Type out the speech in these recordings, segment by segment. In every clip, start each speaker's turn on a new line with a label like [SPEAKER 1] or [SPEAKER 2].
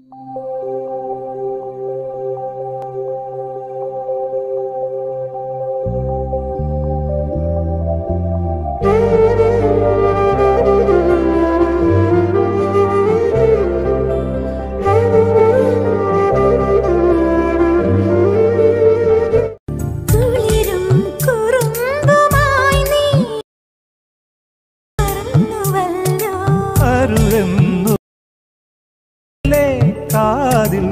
[SPEAKER 1] കുളിരും കുറുമ്പുമായി നീ മറന്നുവല്ലോ
[SPEAKER 2] അരുതെന്നു കാതിൽ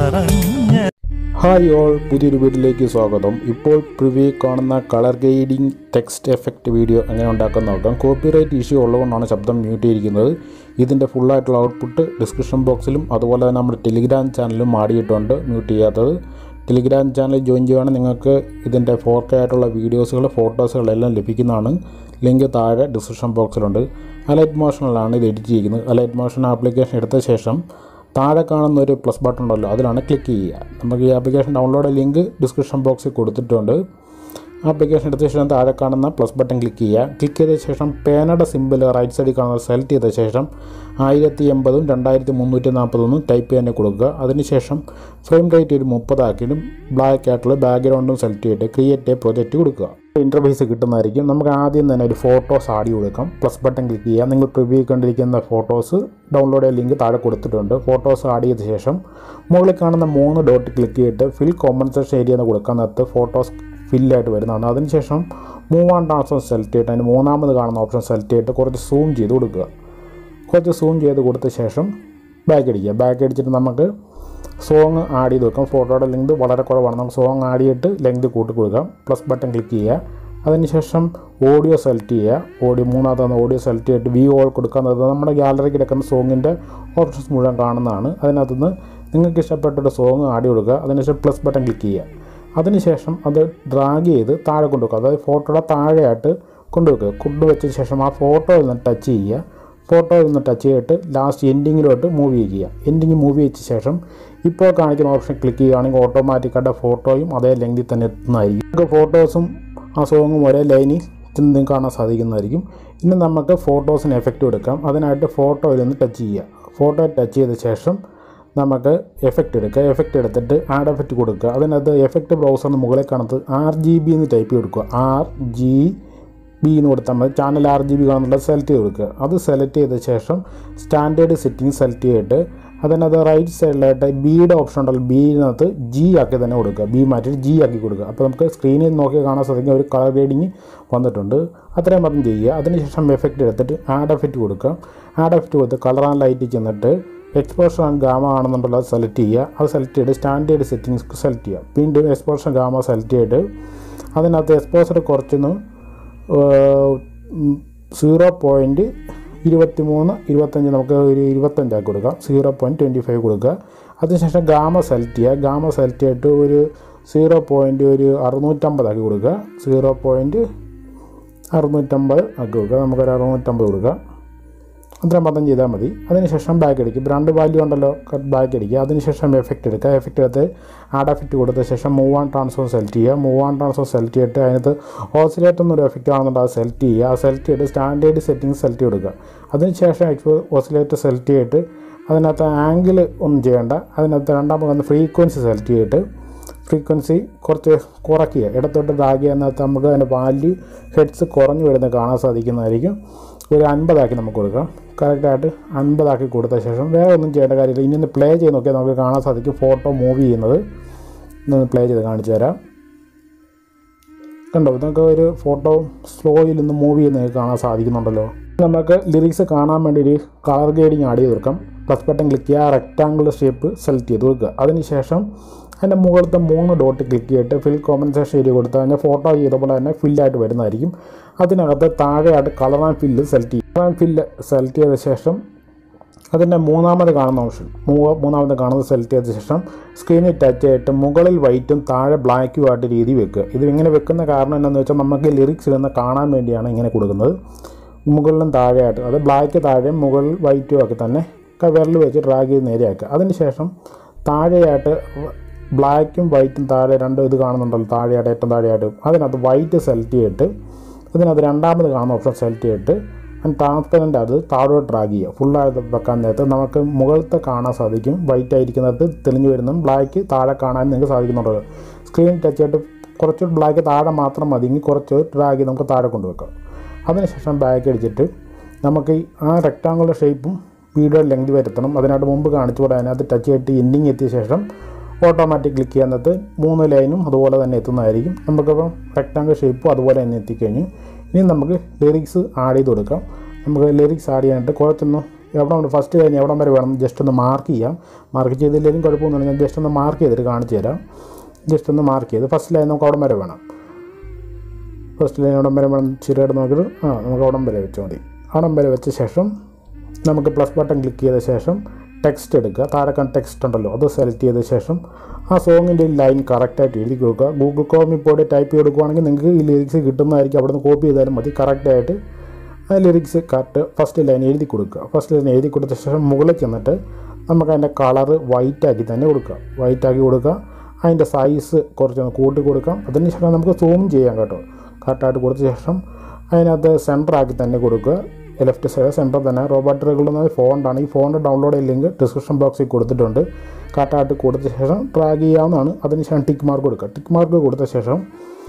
[SPEAKER 2] പറഞ്ഞ
[SPEAKER 3] ഹായ് ഓൾ പുതിയൊരു വീഡിയോയിലേക്ക് സ്വാഗതം ഇപ്പോൾ പ്രിവ്യൂ കാണുന്ന colour guiding text effect video എങ്ങനെ ഉണ്ടാക്കാൻ നോക്കാം കോപ്പിറൈറ്റ് ഇഷ്യൂ ഉള്ളതുകൊണ്ടാണ് ശബ്ദം മ്യൂട്ട് ചെയ്തിരിക്കുന്നത് ഇതിൻ്റെ ഫുള്ളായിട്ടുള്ള ഔട്ട്പുട്ട് ഡിസ്ക്രിപ്ഷൻ ബോക്സിലും അതുപോലെ തന്നെ നമ്മുടെ ടെലിഗ്രാം ചാനലിലും ആടിയിട്ടുണ്ട് മ്യൂട്ട് ചെയ്യാത്തത് ടെലിഗ്രാം ചാനൽ ജോയിൻ ചെയ്യുകയാണെങ്കിൽ നിങ്ങൾക്ക് ഇതിൻ്റെ ഫോർ കെ ആയിട്ടുള്ള വീഡിയോസുകൾ ഫോട്ടോസുകളെല്ലാം ലഭിക്കുന്നതാണ് ലിങ്ക് താഴെ ഡിസ്ക്രിപ്ഷൻ ബോക്സിലുണ്ട് അലൈറ്റ് മോഷനിലാണ് ഇത് എഡിറ്റ് ചെയ്യുന്നത് അലൈറ്റ് മോഷൻ ആപ്ലിക്കേഷൻ എടുത്ത ശേഷം താഴെ കാണുന്ന ഒരു പ്ലസ് ബട്ടൺ ഉണ്ടല്ലോ അതിലാണ് ക്ലിക്ക് ചെയ്യുക നമുക്ക് ഈ ആപ്ലിക്കേഷൻ ഡൗൺലോഡ് ലിങ്ക് ഡിസ്ക്രിപ്ഷൻ ബോക്സിൽ കൊടുത്തിട്ടുണ്ട് ആപ്ലിക്കേഷൻ എടുത്ത ശേഷം താഴെ കാണുന്ന പ്ലസ് ബട്ടൺ ക്ലിക്ക് ചെയ്യുക ക്ലിക്ക് ചെയ്ത ശേഷം പേനയുടെ സിമ്പിൾ റൈറ്റ് സൈഡിൽ കാണുന്നത് സെലക്ട് ചെയ്ത ശേഷം ആയിരത്തി എൺപതും രണ്ടായിരത്തി മുന്നൂറ്റി നാൽപ്പതൊന്നും ടൈപ്പ് ചെയ്യാൻ കൊടുക്കുക അതിനുശേഷം ഫ്രെയിം റേറ്റ് ഒരു മുപ്പതാക്കിയിട്ടും ബ്ലാക്ക് ആയിട്ടുള്ള ബാക്ക്ഗ്രൗണ്ടും സെലക്ട് ചെയ്തിട്ട് ക്രിയേറ്റ് എ പ്രൊജക്റ്റ് കൊടുക്കുക ഇൻ്റർഫേസ് കിട്ടുന്നതായിരിക്കും നമുക്ക് ആദ്യം തന്നെ ഒരു ഫോട്ടോസ് ആടി കൊടുക്കാം പ്ലസ് ബട്ടൺ ക്ലിക്ക് ചെയ്യുക നിങ്ങൾ പ്രിവ്യൂ കണ്ടിരിക്കുന്ന ഫോട്ടോസ് ഡൗൺലോഡ് ചെയ്യാൻ ലിങ്ക് താഴെ കൊടുത്തിട്ടുണ്ട് ഫോട്ടോസ് ആഡ് ചെയ്ത ശേഷം മുകളിൽ കാണുന്ന മൂന്ന് ഡോട്ട് ക്ലിക്ക് ചെയ്തിട്ട് ഫിൽ കോമ്പൻസേഷൻ ഏരിയ എന്ന് കൊടുക്കാൻ നേരത്ത് ഫോട്ടോസ് ഫില്ലായിട്ട് വരുന്നതാണ് അതിനുശേഷം മൂവ് ആൻഡ് ട്രാൻസ്ഫർ സെലക്ട് ചെയ്തിട്ട് അതിന് മൂന്നാമത് കാണുന്ന ഓപ്ഷൻ സെലക്ട് ചെയ്തിട്ട് കുറച്ച് സൂം ചെയ്ത് കൊടുക്കുക കുറച്ച് സൂം ചെയ്ത് കൊടുത്ത ശേഷം ബാക്ക് അടിക്കുക ബാക്ക് അടിച്ചിട്ട് നമുക്ക് സോങ് ആഡ് ചെയ്ത് വെക്കാം ഫോട്ടോയുടെ ലെങ്ത് വളരെ കുറവാണ് നമുക്ക് സോങ് ആഡ് ചെയ്തിട്ട് ലെങ്ത് കൂട്ടി കൊടുക്കാം പ്ലസ് ബട്ടൺ ക്ലിക്ക് ചെയ്യുക അതിനുശേഷം ഓഡിയോ സെലക്ട് ചെയ്യുക ഓഡിയോ മൂന്നാമത്തെ ഓഡിയോ സെലക്ട് ചെയ്തിട്ട് വി ഓൾ കൊടുക്കുന്നത് നമ്മുടെ ഗാലറി കിടക്കുന്ന സോങ്ങിൻ്റെ ഓപ്ഷൻസ് മുഴുവൻ കാണുന്നതാണ് അതിനകത്തുനിന്ന് നിങ്ങൾക്ക് ഇഷ്ടപ്പെട്ടൊരു സോങ് ആഡ് കൊടുക്കുക അതിനുശേഷം പ്ലസ് ബട്ടൺ ക്ലിക്ക് ചെയ്യുക അതിനുശേഷം അത് ഡ്രാഗ് ചെയ്ത് താഴെ കൊണ്ടുവെക്കുക അതായത് ഫോട്ടോയുടെ താഴെയായിട്ട് കൊണ്ടുവെക്കുക കൊണ്ടുവച്ച ശേഷം ആ ഫോട്ടോയിൽ നിന്ന് ടച്ച് ചെയ്യുക ഫോട്ടോയിൽ നിന്ന് ടച്ച് ചെയ്തിട്ട് ലാസ്റ്റ് എൻഡിങ്ങിലോട്ട് മൂവ് ചെയ്യുക എൻഡിങ് മൂവ് ചെയ്ത ശേഷം ഇപ്പോൾ കാണിക്കുന്ന ഓപ്ഷൻ ക്ലിക്ക് ചെയ്യുകയാണെങ്കിൽ ഓട്ടോമാറ്റിക്കായിട്ട് ഫോട്ടോയും അതേ ലെങ്തിൽ തന്നെ എത്തുന്നതായിരിക്കും നമുക്ക് ഫോട്ടോസും ആ സോങ്ങും ഒരേ ലൈനിൽ നിങ്ങൾക്ക് കാണാൻ സാധിക്കുന്നതായിരിക്കും ഇനി നമുക്ക് ഫോട്ടോസിന് എഫക്റ്റ് കൊടുക്കാം അതിനായിട്ട് ഫോട്ടോയിൽ നിന്ന് ടച്ച് ചെയ്യുക ഫോട്ടോ ടച്ച് ചെയ്ത ശേഷം നമുക്ക് എഫക്റ്റ് എടുക്കുക എഫക്റ്റ് എടുത്തിട്ട് ആഡ് എഫക്റ്റ് കൊടുക്കുക അതിനകത്ത് എഫക്റ്റ് ബ്രൗസറിന് മുകളിൽ കാണുന്നത് ആർ ജി ബി എന്ന് ടൈപ്പ് ചെയ്ത് കൊടുക്കുക ആർ ജി ബി എന്ന് കൊടുത്താൽ മതി ചാനൽ ആർ ജി ബി കാണുന്നുള്ളത് സെലക്ട് ചെയ്ത് കൊടുക്കുക അത് സെലക്ട് ചെയ്ത ശേഷം സ്റ്റാൻഡേർഡ് സെറ്റിംഗ് സെലക്ട് ചെയ്തിട്ട് അതിനകത്ത് റൈറ്റ് സൈഡിലായിട്ട് ബിയുടെ ഓപ്ഷൻ ഉണ്ടല്ലോ ബിയിനകത്ത് ജി ആക്കി തന്നെ കൊടുക്കുക ബി മാറ്റിയിട്ട് ജി ആക്കി കൊടുക്കുക അപ്പോൾ നമുക്ക് സ്ക്രീനിൽ നോക്കി കാണാൻ സാധിക്കും ഒരു കളർ ഗ്രേഡിങ് വന്നിട്ടുണ്ട് അത്രയും മാത്രം ചെയ്യുക അതിനുശേഷം എഫക്റ്റ് എടുത്തിട്ട് ആഡ് എഫക്റ്റ് കൊടുക്കുക ആഡ് എഫക്റ്റ് കൊടുത്ത് കളർ ആൻഡ് ലൈറ്റ് ചെന്നിട്ട് എക്സ്പോഷർ ആൻഡ് ഗാമ ആണെന്നുണ്ടല്ലോ അത് സെലക്ട് ചെയ്യുക അത് സെലക്ട് ചെയ്ത് സ്റ്റാൻഡേർഡ് സെറ്റിങ്സ് സെലക്ട് ചെയ്യുക വീണ്ടും എക്സ്പോഷർ ഗാമ സെലക്ട് ചെയ്തിട്ട് അതിനകത്ത് എക്സ്പോസർ കുറച്ചൊന്ന് സീറോ പോയിൻറ്റ് ഇരുപത്തി മൂന്ന് ഇരുപത്തഞ്ച് നമുക്ക് ഒരു ഇരുപത്തഞ്ചാക്കി കൊടുക്കാം സീറോ പോയിൻറ്റ് ട്വൻറ്റി ഫൈവ് കൊടുക്കുക അതിനുശേഷം ഗാമ സെലക്ട് ചെയ്യുക ഗാമ സെലക്ട് ചെയ്തിട്ട് ഒരു സീറോ പോയിൻറ്റ് ഒരു അറുന്നൂറ്റമ്പതാക്കി കൊടുക്കുക സീറോ പോയിൻറ്റ് അറുന്നൂറ്റമ്പത് ആക്കി കൊടുക്കുക നമുക്കൊരു അറുന്നൂറ്റമ്പത് കൊടുക്കുക അത്രയും പദം ചെയ്താൽ മതി അതിനുശേഷം ബാക്ക് അടിക്കുക ബ്രാൻഡ് വാല്യൂ ഉണ്ടല്ലോ ബാക്ക് അടിക്കുക അതിനുശേഷം എഫക്റ്റ് എടുക്കുക എഫക്റ്റ് എടുത്ത് ആഡ് എഫക്റ്റ് കൊടുത്ത ശേഷം മൂവ് ആൻ ട്രാൻസ്ഫർ സെലക്ട് ചെയ്യുക മൂവ് ആൻ ട്രാൻസ്ഫർ സെലക്ട് ചെയ്തിട്ട് അതിനകത്ത് ഓസിലേറ്റ് എന്നൊരു എഫക്റ്റ് ആണെന്നുണ്ട് അത് സെലക്ട് ചെയ്യുക ആ സെലക്ട് ചെയ്തിട്ട് സ്റ്റാൻഡേർഡ് സെറ്റിംഗ്സ് സെലക്ട് കൊടുക്കുക അതിനുശേഷം എക്സ്പോ ഓസിലേറ്റ് സെലക്ട് ചെയ്തിട്ട് അതിനകത്ത് ആംഗിൾ ഒന്നും ചെയ്യേണ്ട അതിനകത്ത് രണ്ടാമത് വന്ന് ഫ്രീക്വൻസി സെലക്ട് ചെയ്തിട്ട് ഫ്രീക്വൻസി കുറച്ച് കുറയ്ക്കുക ഇടത്തോട്ട് ഡ്രാഗ് ചെയ്യുന്നതിനകത്ത് നമുക്ക് അതിൻ്റെ വാല്യൂ ഹെഡ്സ് കുറഞ്ഞു വരുന്നത് കാണാൻ സാധിക്കുന്നതായിരിക്കും ഒരു അൻപതാക്കി നമുക്ക് കൊടുക്കാം കറക്റ്റായിട്ട് അൻപതാക്കി കൊടുത്ത ശേഷം വേറെ ഒന്നും ചെയ്യേണ്ട കാര്യമില്ല ഇനി ഒന്ന് പ്ലേ ചെയ്ത് നോക്കിയാൽ നമുക്ക് കാണാൻ സാധിക്കും ഫോട്ടോ മൂവ് ചെയ്യുന്നത് ഇന്നൊന്ന് പ്ലേ ചെയ്ത് കാണിച്ചു തരാം കണ്ടോ നമുക്ക് ഒരു ഫോട്ടോ സ്ലോയിൽ നിന്ന് മൂവ് ചെയ്യുന്നത് നിങ്ങൾക്ക് കാണാൻ സാധിക്കുന്നുണ്ടല്ലോ നമുക്ക് ലിറിക്സ് കാണാൻ വേണ്ടി ഒരു കളർ ഗ്രേഡിങ് ആഡ് ചെയ്ത് കൊടുക്കാം പ്ലസ് ബട്ടൺ ക്ലിക്ക് ചെയ്യുക റെക്റ്റാങ്കുലർ ഷേപ്പ് സെലക്ട് ചെയ്ത് കൊടുക്കുക അതിനുശേഷം അതിൻ്റെ മുകളിലത്തെ മൂന്ന് ഡോട്ട് ക്ലിക്ക് ചെയ്തിട്ട് ഫിൽ കോമ്പൻസേഷൻ ഏരിയ കൊടുത്താൽ അതിൻ്റെ ഫോട്ടോ ചെയ്ത പോലെ തന്നെ ഫില്ലായിട്ട് വരുന്നതായിരിക്കും അതിനകത്ത് താഴെയായിട്ട് കളർ ആൻഡ് ഫില്ല് സെലക്ട് ചെയ്യും കളർ ആൻഡ് ഫില്ല് സെലക്ട് ചെയ്ത ശേഷം അതിൻ്റെ മൂന്നാമത് കാണുന്ന ഓപ്ഷൻ മൂന്നാമത് കാണുന്നത് സെലക്ട് ചെയ്ത ശേഷം സ്ക്രീനിൽ ടച്ച് ചെയ്തിട്ട് മുകളിൽ വൈറ്റും താഴെ ബ്ലാക്കും ആയിട്ട് രീതി വെക്കുക ഇത് ഇങ്ങനെ വെക്കുന്ന കാരണം എന്താണെന്ന് വെച്ചാൽ നമുക്ക് ലിറിക്സ് ഇടുന്ന കാണാൻ വേണ്ടിയാണ് ഇങ്ങനെ കൊടുക്കുന്നത് മുകളിലും താഴെയായിട്ട് അത് ബ്ലാക്ക് താഴെയും മുകളിൽ വൈറ്റും ഒക്കെ തന്നെ വിരൽ വെച്ച് ഡ്രാഗ് ചെയ്ത് നേരെയാക്കുക അതിനുശേഷം താഴെയായിട്ട് ബ്ലാക്കും വൈറ്റും താഴെ രണ്ട് ഇത് കാണുന്നുണ്ടല്ലോ താഴെയായിട്ട് ഏറ്റവും താഴെയായിട്ട് അതിനകത്ത് വൈറ്റ് സെലക്ട് ചെയ്തിട്ട് അതിനകത്ത് രണ്ടാമത് കാണുന്ന ഓപ്ഷൻ സെലക്ട് ചെയ്തിട്ട് ട്രാൻസ്പെറൻ്റ് അത് താഴോട്ട് ഡ്രാഗ് ചെയ്യുക ഫുള്ളായിട്ട് വെക്കാൻ നേരത്ത് നമുക്ക് മുകളിലത്തെ കാണാൻ സാധിക്കും വൈറ്റ് ആയിരിക്കുന്നിടത്ത് തെളിഞ്ഞു വരുന്നതും ബ്ലാക്ക് താഴെ കാണാൻ നിങ്ങൾക്ക് സാധിക്കുന്നുണ്ട് സ്ക്രീൻ ടച്ച് ചെയ്തിട്ട് കുറച്ച് ബ്ലാക്ക് താഴെ മാത്രം മതിയെങ്കിൽ കുറച്ച് ഡ്രാഗ് ചെയ്ത് നമുക്ക് താഴെ കൊണ്ടുവെക്കാം അതിനുശേഷം ബാക്ക് അടിച്ചിട്ട് നമുക്ക് ഈ ആ റെക്റ്റാങ്കുലർ ഷേപ്പും വീഡിയോ ലെങ്ത് വരുത്തണം അതിനായിട്ട് മുമ്പ് കാണിച്ചു പോലെ അതിനകത്ത് ടച്ച് ചെയ്തിട്ട് എൻഡിങ് എത്തിയ ശേഷം ഓട്ടോമാറ്റിക് ക്ലിക്ക് ചെയ്യുന്നത് മൂന്ന് ലൈനും അതുപോലെ തന്നെ എത്തുന്നതായിരിക്കും നമുക്കിപ്പം റെക്റ്റാങ്കിൾ ഷേപ്പും അതുപോലെ തന്നെ എത്തിക്കഴിഞ്ഞു ഇനി നമുക്ക് ലിറിക്സ് ആഡ് ചെയ്ത് കൊടുക്കാം നമുക്ക് ലിറിക്സ് ആഡ് ചെയ്യാനായിട്ട് കുറച്ചൊന്ന് എവിടെ ഫസ്റ്റ് കഴിഞ്ഞ് എവിടം വരെ വേണം ജസ്റ്റ് ഒന്ന് മാർക്ക് ചെയ്യാം മാർക്ക് ചെയ്തില്ലെങ്കിലും കുഴപ്പമൊന്നുമില്ല ഞാൻ ജസ്റ്റ് ഒന്ന് മാർക്ക് ചെയ്തിട്ട് കാണിച്ചു തരാം ജസ്റ്റ് ഒന്ന് മാർക്ക് ചെയ്ത് ഫസ്റ്റ് ലൈൻ നമുക്ക് അവിടം വരെ വേണം ഫസ്റ്റ് ലൈൻ അവിടം വരെ വേണം ചെറിയായിട്ട് നോക്കിയിട്ട് ആ നമുക്ക് അവിടം വരെ വെച്ചാൽ മതി അവിടം വരെ വെച്ച ശേഷം നമുക്ക് പ്ലസ് ബട്ടൺ ക്ലിക്ക് ചെയ്ത ശേഷം ടെക്സ്റ്റ് എടുക്കുക താഴെ കാണുന്ന ടെക്സ്റ്റ് ഉണ്ടല്ലോ അത് സെലക്ട് ചെയ്ത ശേഷം ആ സോങ്ങിൻ്റെ ലൈൻ കറക്റ്റായിട്ട് എഴുതി കൊടുക്കുക ഗൂഗിൾ ക്രോമിൽ പോയിട്ട് ടൈപ്പ് ചെയ്ത് കൊടുക്കുകയാണെങ്കിൽ നിങ്ങൾക്ക് ഈ ലിറിക്സ് കിട്ടുന്നതായിരിക്കും അവിടെ നിന്ന് കോപ്പി ചെയ്താലും മതി കറക്റ്റായിട്ട് ആ ലിറിക്സ് കറക്റ്റ് ഫസ്റ്റ് ലൈൻ എഴുതി കൊടുക്കുക ഫസ്റ്റ് ലൈൻ എഴുതി കൊടുത്ത ശേഷം മുകളിൽ ചെന്നിട്ട് നമുക്ക് അതിൻ്റെ കളറ് വൈറ്റ് ആക്കി തന്നെ കൊടുക്കുക വൈറ്റ് ആക്കി കൊടുക്കുക അതിൻ്റെ സൈസ് കുറച്ചൊന്ന് കൂട്ടി കൊടുക്കാം അതിന് ശേഷം നമുക്ക് സൂം ചെയ്യാം കേട്ടോ കറക്റ്റായിട്ട് കൊടുത്ത ശേഷം അതിനകത്ത് സെൻറ്റർ ആക്കി തന്നെ കൊടുക്കുക ലെഫ്റ്റ് സൈഡ് സെൻറ്റർ തന്നെ റോബോട്ട് റെഗുലർ ഫോണ്ടാണ് ഈ ഫോണിൻ്റെ ഡൗൺലോഡ് ലിങ്ക് ഡിസ്ക്രിപ്ഷൻ ബോക്സിൽ കൊടുത്തിട്ടുണ്ട് കറക്റ്റായിട്ട് കൊടുത്ത ശേഷം ട്രാക്ക് ചെയ്യാവുന്നതാണ് അതിനുശേഷം ടിക്ക് മാർക്ക് കൊടുക്കുക ടിക്ക് മാർക്ക് കൊടുത്ത ശേഷം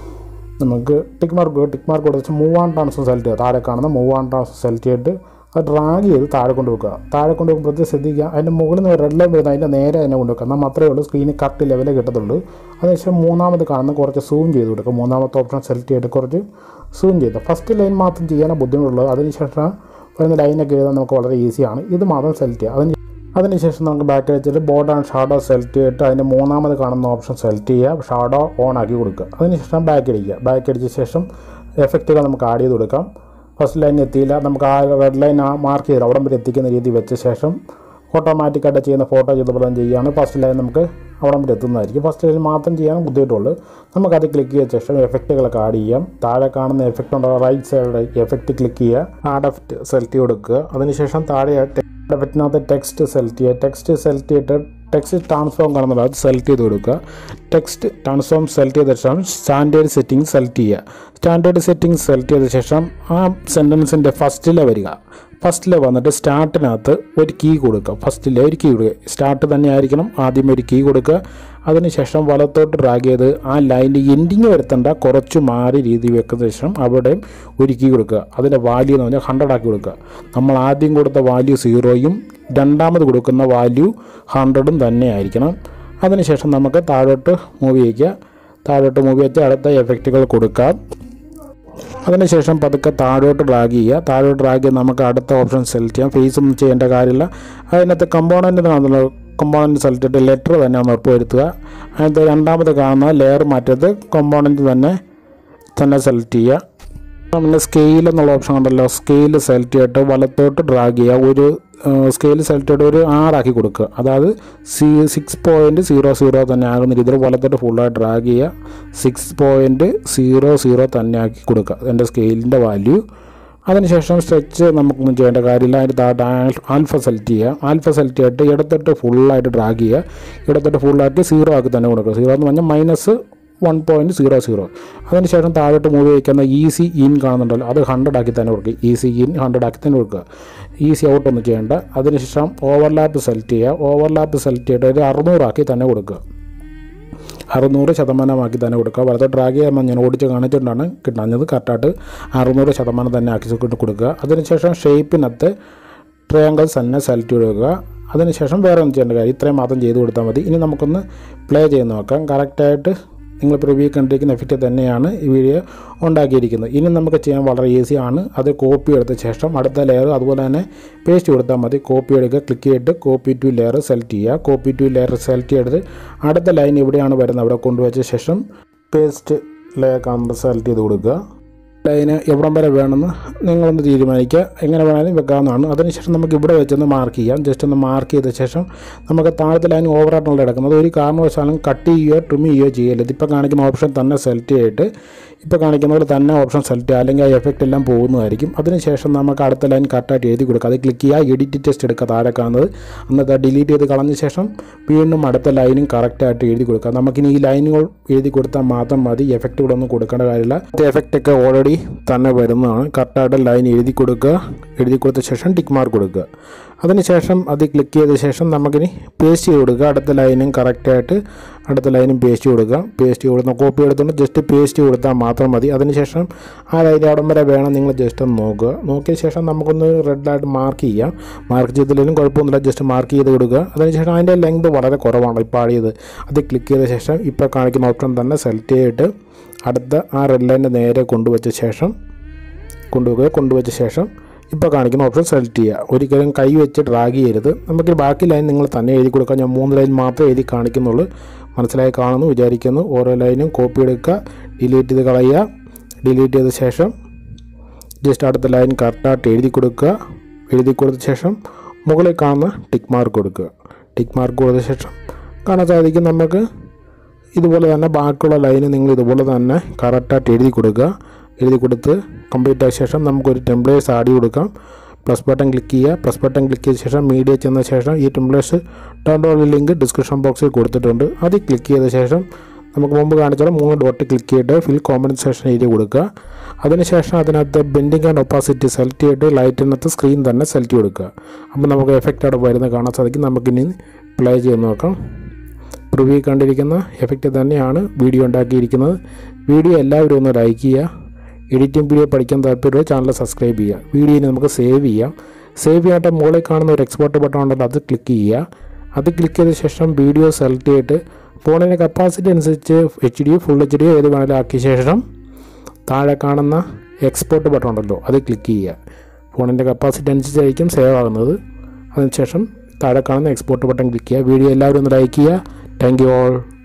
[SPEAKER 3] നമുക്ക് ടിക്ക് മാർക്ക് ടിക്ക് മാർക്ക് കൊടുത്ത ശേഷം മൂവ് ആൺ ട്രാൻസ്ഫർ സെലക്ട് ചെയ്യുക താഴെ കാണുന്ന മൂവ് ആൺ ട്രാൻസ്ഫർ സെലക്ട് ചെയ്തിട്ട് അത് ഡ്രാഗ് ചെയ്ത് താഴെ കൊണ്ട് വെക്കുക താഴെ കൊണ്ട് വെക്കുമ്പോൾ പ്രത്യേകം ശ്രദ്ധിക്കുക അതിൻ്റെ മുകളിൽ നിന്ന് റെഡ് ലൈൻ വരുന്നത് അതിൻ്റെ നേരെ തന്നെ കൊണ്ട് വെക്കുക എന്നാൽ മാത്രമേ ഉള്ളൂ സ്ക്രീനിൽ കറക്റ്റ് ലെവലേ കിട്ടത്തുള്ളൂ അതിനുശേഷം മൂന്നാമത് കാണുന്ന കുറച്ച് സൂം ചെയ്ത് കൊടുക്കുക മൂന്നാമത്തെ ഓപ്ഷൻ സെലക്ട് ചെയ്തിട്ട് കുറച്ച് സൂം ചെയ്ത് ഫസ്റ്റ് ലൈൻ മാത്രം ചെയ്യാനാണ് ബുദ്ധിമുട്ടുള്ളത് അതിനുശേഷം വരുന്ന ലൈനൊക്കെ എഴുതാൻ നമുക്ക് വളരെ ഈസിയാണ് ഇത് മാത്രം സെലക്ട് ചെയ്യുക അതിന് അതിനുശേഷം നമുക്ക് ബാക്ക് വെച്ചിട്ട് ബോർഡ് ആൻഡ് ഷാഡോ സെലക്ട് ചെയ്തിട്ട് അതിൻ്റെ മൂന്നാമത് കാണുന്ന ഓപ്ഷൻ സെലക്ട് ചെയ്യുക ഷാഡോ ഓൺ ആക്കി കൊടുക്കുക അതിനുശേഷം ബാക്ക് അടിക്കുക ബാക്ക് അടിച്ച ശേഷം എഫക്റ്റുകൾ നമുക്ക് ആഡ് ചെയ്ത് കൊടുക്കാം ഫസ്റ്റ് ലൈൻ എത്തിയില്ല നമുക്ക് ആ റെഡ് ലൈൻ ആ മാർക്ക് ചെയ്ത് അവിടം വരെ എത്തിക്കുന്ന രീതി വെച്ച ശേഷം ഓട്ടോമാറ്റിക്കായിട്ട് ചെയ്യുന്ന ഫോട്ടോ ചെയ്ത പ്രദം ചെയ്യുകയാണ് ഫസ്റ്റ് ലൈൻ നമുക്ക് അവിടം വരെ എത്തുന്നതായിരിക്കും ഫസ്റ്റ് ലൈൻ മാത്രം ചെയ്യാൻ ബുദ്ധിമുട്ടുള്ളൂ നമുക്കത് ക്ലിക്ക് ചെയ്ത ശേഷം എഫക്റ്റുകളൊക്കെ ആഡ് ചെയ്യാം താഴെ കാണുന്ന എഫക്റ്റ് ഉണ്ടോ റൈറ്റ് സൈഡ് എഫക്റ്റ് ക്ലിക്ക് ചെയ്യുക ആഡ് എഫക്റ്റ് സെലക്ട് ചെയ്ത് കൊടുക്കുക അതിനുശേഷം താഴെ എഫക്റ്റിനകത്ത് ടെക്സ്റ്റ് സെലക്ട് ചെയ്യുക ടെക്സ്റ്റ് സെലക്ട് ചെയ്തിട്ട് ടെക്സ്റ്റ് ട്രാൻസ്ഫോം കാണുന്നത് അത് സെലക്ട് ചെയ്ത് കൊടുക്കുക ടെക്സ്റ്റ് ട്രാൻസ്ഫോം സെലക്ട് ചെയ്ത ശേഷം സ്റ്റാൻഡേർഡ് സെറ്റിംഗ് സെലക്ട് ചെയ്യുക സ്റ്റാൻഡേർഡ് സെറ്റിംഗ് സെലക്ട് ചെയ്ത ശേഷം ആ സെൻറ്റൻസിൻ്റെ ഫസ്റ്റിലെ വരിക ഫസ്റ്റിൽ വന്നിട്ട് സ്റ്റാർട്ടിനകത്ത് ഒരു കീ കൊടുക്കുക ഫസ്റ്റിലെ ഒരു കീ കൊടുക്കുക സ്റ്റാർട്ട് തന്നെ ആയിരിക്കണം ആദ്യം ഒരു കീ കൊടുക്കുക അതിനുശേഷം വലത്തോട്ട് ഡ്രാഗ് ചെയ്ത് ആ ലൈനിൽ എൻഡിങ് വരുത്തേണ്ട കുറച്ച് മാറി രീതി വെക്കുന്ന ശേഷം അവിടെയും ഒരു കീ കൊടുക്കുക അതിൻ്റെ വാല്യൂ എന്ന് പറഞ്ഞാൽ ഹൺഡ്രഡ് ആക്കി കൊടുക്കുക നമ്മൾ ആദ്യം കൊടുത്ത വാല്യൂ സീറോയും രണ്ടാമത് കൊടുക്കുന്ന വാല്യൂ ഹൺഡ്രഡും തന്നെ ആയിരിക്കണം അതിനുശേഷം നമുക്ക് താഴോട്ട് മൂവ് ചെയ്യുക താഴോട്ട് മൂവ് വെച്ച് അടുത്ത എഫക്റ്റുകൾ കൊടുക്കാം അതിനുശേഷം പതുക്കെ താഴോട്ട് ഡ്രാഗ് ചെയ്യുക താഴോട്ട് ഡ്രാഗ് ചെയ്ത് നമുക്ക് അടുത്ത ഓപ്ഷൻ സെലക്ട് ചെയ്യാം ഫേസ് ഒന്നും ചെയ്യേണ്ട കാര്യമില്ല അതിനകത്ത് കമ്പോണൻറ്റ് കാണുന്ന കമ്പോണൻറ്റ് സെലക്ട് ചെയ്തിട്ട് ലെറ്റർ തന്നെ ഒന്ന് ഉറപ്പുവരുത്തുക അതിനകത്ത് രണ്ടാമത് കാണുന്ന ലെയർ മാറ്റത് കമ്പോണൻറ്റ് തന്നെ തന്നെ സെലക്ട് ചെയ്യുക പിന്നെ സ്കെയിൽ എന്നുള്ള ഓപ്ഷൻ ഉണ്ടല്ലോ സ്കെയിൽ സെലക്ട് ചെയ്തിട്ട് വലത്തോട്ട് ഡ്രാഗ് ചെയ്യുക ഒരു സ്കെയിൽ സെലക്ട് ചെയ്തിട്ട് ഒരു ആറാക്കി കൊടുക്കുക അതായത് C six point zero zero തന്നെ ആകുന്ന രീതിയിൽ വലത്തോട്ട് ഫുള്ളായി ഡ്രാഗ് ചെയ്യുക സിക്സ് പോയിൻറ്റ് സീറോ സീറോ തന്നെ ആക്കി കൊടുക്കുക എൻ്റെ സ്കെയിലിൻ്റെ വാല്യൂ അതിനുശേഷം സ്ട്രെച്ച് നമുക്കൊന്നും ചെയ്യേണ്ട കാര്യമില്ല അതിൻ്റെ താഴെ ആൽഫ സെലക്ട് ചെയ്യുക ആൽഫ സെലക്ട് ചെയ്തിട്ട് ഇടത്തോട്ട് ഫുള്ളായിട്ട് ഡ്രാഗ് ചെയ്യുക ഇടത്തോട്ട് ഫുള്ളായിട്ട് സീറോ ആക്കി തന്നെ കൊടുക്കുക സീറോ എന്ന് പറഞ്ഞാൽ minus one point zero zero അതിനുശേഷം താഴോട്ട് മൂവ് വയ്ക്കുന്ന ഈസി ഇൻ കാണുന്നുണ്ടല്ലോ അത് ഹൺഡ്രഡ് ആക്കി തന്നെ കൊടുക്കുക ഈസി ഇൻ ഹൺഡ്രഡ് ആക്കി തന്നെ കൊടുക്കുക ഈസി ഔട്ട് ഒന്നും ചെയ്യേണ്ട അതിനുശേഷം ഓവർലാപ്പ് സെലക്ട് ചെയ്യുക ഓവർലാപ്പ് സെലക്ട് ചെയ്തിട്ട് ഒരു അറുന്നൂറാക്കി തന്നെ കൊടുക്കുക അറുന്നൂറ് ശതമാനമാക്കി തന്നെ കൊടുക്കുക വളരെ ഡ്രാഗ് ചെയ്യുമ്പോൾ ഞാൻ ഓടിച്ച് കാണിച്ചുകൊണ്ടാണ് കിട്ടുന്നത് കറക്റ്റായിട്ട് അറുന്നൂറ് ശതമാനം തന്നെ ആക്കി കൊടുക്കുക അതിനുശേഷം ഷേപ്പിനകത്ത് ട്രയാങ്കിൾസ് തന്നെ സെലക്ട് ചെയ്യുക അതിനുശേഷം വേറെ ഒന്നും ചെയ്യേണ്ട കാര്യം ഇത്രയും മാത്രം ചെയ്ത് കൊടുത്താൽ മതി ഇനി നമുക്കൊന്ന് പ്ലേ ചെയ്ത് നോക്കാം കറക്റ്റായിട്ട് നിങ്ങൾ പ്രിവ്യൂ കണ്ടിരിക്കുന്ന എഫക്റ്റ് തന്നെയാണ് ഈ വീഡിയോ ഉണ്ടാക്കിയിരിക്കുന്നത് ഇനി നമുക്ക് ചെയ്യാൻ വളരെ ഈസിയാണ് അത് കോപ്പി എടുത്ത ശേഷം അടുത്ത ലെയർ അതുപോലെ തന്നെ പേസ്റ്റ് കൊടുത്താൽ മതി കോപ്പി എടുക്കുക ക്ലിക്ക് ചെയ്തിട്ട് കോപ്പി ടു ലെയർ സെലക്ട് ചെയ്യുക കോപ്പി ടു ലെയർ സെലക്ട് ചെയ്തിട്ട് അടുത്ത ലൈൻ എവിടെയാണ് വരുന്നത് അവിടെ കൊണ്ടുവച്ച ശേഷം പേസ്റ്റ് ലെയർ കാണുമ്പോൾ സെലക്ട് ചെയ്ത് കൊടുക്കുക ലൈന് എവിടം വരെ വേണമെന്ന് നിങ്ങളൊന്ന് തീരുമാനിക്കുക എങ്ങനെ വേണമെങ്കിലും വെക്കാവുന്നതാണ് അതിനുശേഷം നമുക്ക് ഇവിടെ വെച്ചൊന്ന് മാർക്ക് ചെയ്യാം ജസ്റ്റ് ഒന്ന് മാർക്ക് ചെയ്ത ശേഷം നമുക്ക് താഴത്തെ ലൈൻ ഓവറായിട്ടുള്ള കിടക്കുന്നത് ഒരു കാരണവശാലും കട്ട് ചെയ്യുകയോ ട്രിം ചെയ്യുകയോ ചെയ്യരുത് ഇതിപ്പോൾ കാണിക്കുന്ന ഓപ്ഷൻ തന്നെ സെലക്ട് ചെയ്തിട്ട് ഇപ്പോൾ കാണിക്കുന്ന പോലെ തന്നെ ഓപ്ഷൻ സെലക്ട് ചെയ്യുക അല്ലെങ്കിൽ ആ എഫക്റ്റ് എല്ലാം പോകുന്നതായിരിക്കും അതിനുശേഷം നമുക്ക് അടുത്ത ലൈൻ കറക്റ്റായിട്ട് എഴുതി കൊടുക്കുക അത് ക്ലിക്ക് ചെയ്യുക എഡിറ്റ് ടെസ്റ്റ് എടുക്കുക താഴെ കാണുന്നത് എന്നിട്ട് ഡിലീറ്റ് ചെയ്ത് കളഞ്ഞ ശേഷം വീണ്ടും അടുത്ത ലൈനും കറക്റ്റായിട്ട് എഴുതി കൊടുക്കുക നമുക്കിനി ഈ ലൈനുകൾ എഴുതി കൊടുത്താൽ മാത്രം മതി എഫക്റ്റുകളൊന്നും കൊടുക്കേണ്ട കാര്യമില്ല എഫക്റ്റ് ഒക്കെ ഓൾറെഡി തന്നെ വരുന്നതാണ് കറക്റ്റായിട്ട് ലൈൻ എഴുതി കൊടുക്കുക എഴുതി കൊടുത്ത ശേഷം ടിക്ക് മാർക്ക് കൊടുക്കുക അതിനുശേഷം അത് ക്ലിക്ക് ചെയ്ത ശേഷം നമുക്കിനി പേസ്റ്റ് ചെയ്ത് കൊടുക്കുക അടുത്ത ലൈനും കറക്റ്റായിട്ട് അടുത്ത ലൈനും പേസ്റ്റ് കൊടുക്കുക പേസ്റ്റ് കൊടുത്ത കോപ്പി എടുത്തുകൊണ്ട് ജസ്റ്റ് പേസ്റ്റ് കൊടുത്താൽ മാത്രം മതി അതിനുശേഷം ആ ലൈൻ അവിടം വരെ വേണം നിങ്ങൾ ജസ്റ്റ് ഒന്ന് നോക്കുക നോക്കിയ ശേഷം നമുക്കൊന്ന് റെഡായിട്ട് മാർക്ക് ചെയ്യാം മാർക്ക് ചെയ്തില്ലെങ്കിലും കുഴപ്പമൊന്നുമില്ല ജസ്റ്റ് മാർക്ക് ചെയ്ത് കൊടുക്കുക അതിനുശേഷം അതിൻ്റെ ലെങ്ത് വളരെ കുറവാണ് ഇപ്പോൾ ആടിയത് അത് ക്ലിക്ക് ചെയ്ത ശേഷം ഇപ്പോൾ കാണിക്കുന്ന ഓപ്ഷൻ തന്നെ സെലക്ട് ചെയ്തിട്ട് അടുത്ത ആ റെഡ് ലൈൻ്റെ നേരെ കൊണ്ടുവച്ച ശേഷം കൊണ്ടുവയ്ക്കുക കൊണ്ടുവച്ച ശേഷം ഇപ്പോൾ കാണിക്കുന്ന ഓപ്ഷൻ സെലക്ട് ചെയ്യുക ഒരിക്കലും കൈ വെച്ച് ഡ്രാഗ് ചെയ്യരുത് നമുക്ക് ബാക്കി ലൈൻ നിങ്ങൾ തന്നെ എഴുതി കൊടുക്കുക ഞാൻ മൂന്ന് ലൈൻ മാത്രമേ എഴുതി കാണിക്കുന്നുള്ളൂ മനസ്സിലായി കാണുന്നു വിചാരിക്കുന്നു ഓരോ ലൈനും കോപ്പി എടുക്കുക ഡിലീറ്റ് ചെയ്ത് കളയുക ഡിലീറ്റ് ചെയ്ത ശേഷം ജസ്റ്റ് അടുത്ത ലൈൻ കറക്റ്റായിട്ട് എഴുതി കൊടുക്കുക എഴുതി കൊടുത്ത ശേഷം മുകളിൽ കാണുന്ന ടിക്ക് മാർക്ക് കൊടുക്കുക ടിക്ക് മാർക്ക് കൊടുത്ത ശേഷം കാണാൻ സാധിക്കും നമുക്ക് ഇതുപോലെ തന്നെ ബാക്കിയുള്ള ലൈന് നിങ്ങൾ ഇതുപോലെ തന്നെ കറക്റ്റായിട്ട് എഴുതി കൊടുക്കുക എഴുതി കൊടുത്ത് കംപ്ലീറ്റ് ആയ ശേഷം നമുക്കൊരു ടെംപ്ലേറ്റ്സ് ആഡ് ചെയ്ത് കൊടുക്കാം പ്ലസ് ബട്ടൺ ക്ലിക്ക് ചെയ്യുക പ്ലസ് ബട്ടൺ ക്ലിക്ക് ചെയ്ത ശേഷം മീഡിയ ചെന്ന ശേഷം ഈ ടെംപ്ലേറ്റ്സ് ഡൗൺലോഡ് ലിങ്ക് ഡിസ്ക്രിപ്ഷൻ ബോക്സിൽ കൊടുത്തിട്ടുണ്ട് അത് ക്ലിക്ക് ചെയ്ത ശേഷം നമുക്ക് മുമ്പ് കാണിച്ചാൽ മൂന്ന് ഡോട്ട് ക്ലിക്ക് ചെയ്തിട്ട് ഫിൽ കോമ്പൻസേഷൻ എഴുതി കൊടുക്കുക അതിനുശേഷം അതിനകത്ത് ബെൻഡിങ് ആൻഡ് ഒപ്പാസിറ്റി സെലക്ട് ചെയ്തിട്ട് ലൈറ്റിനകത്ത് സ്ക്രീൻ തന്നെ സെലക്ട് കൊടുക്കുക അപ്പോൾ നമുക്ക് എഫക്റ്റ് അവിടെ വരുന്നത് കാണാൻ സാധിക്കും നമുക്കിനി പ്ലേ ചെയ്ത് നോക്കാം പ്രിവ്യൂ കണ്ടിരിക്കുന്ന എഫക്റ്റ് തന്നെയാണ് വീഡിയോ ഉണ്ടാക്കിയിരിക്കുന്നത് വീഡിയോ എല്ലാവരും ഒന്ന് ലൈക്ക് ചെയ്യുക എഡിറ്റിംഗ് വീഡിയോ പഠിക്കാൻ താല്പര്യമുള്ള ചാനൽ സബ്സ്ക്രൈബ് ചെയ്യുക വീഡിയോനെ നമുക്ക് സേവ് ചെയ്യാം സേവ് ചെയ്യാനായിട്ട് മുകളിൽ കാണുന്ന ഒരു എക്സ്പോർട്ട് ബട്ടൺ ഉണ്ടല്ലോ അത് ക്ലിക്ക് ചെയ്യുക അത് ക്ലിക്ക് ചെയ്ത ശേഷം വീഡിയോ സെലക്ട് ചെയ്തിട്ട് ഫോണിൻ്റെ കപ്പാസിറ്റി അനുസരിച്ച് H D full H D ഏത് വേണമെങ്കിലും ആക്കിയ ശേഷം താഴെ കാണുന്ന എക്സ്പോർട്ട് ബട്ടൺ ഉണ്ടല്ലോ അത് ക്ലിക്ക് ചെയ്യുക ഫോണിൻ്റെ കപ്പാസിറ്റി അനുസരിച്ചായിരിക്കും സേവ് ആകുന്നത് അതിനുശേഷം താഴെ കാണുന്ന എക്സ്പോർട്ട് ബട്ടൺ ക്ലിക്ക് ചെയ്യുക വീഡിയോ എല്ലാവരും ഒന്ന് ലൈക്ക് ചെയ്യുക താങ്ക് യു ഓൾ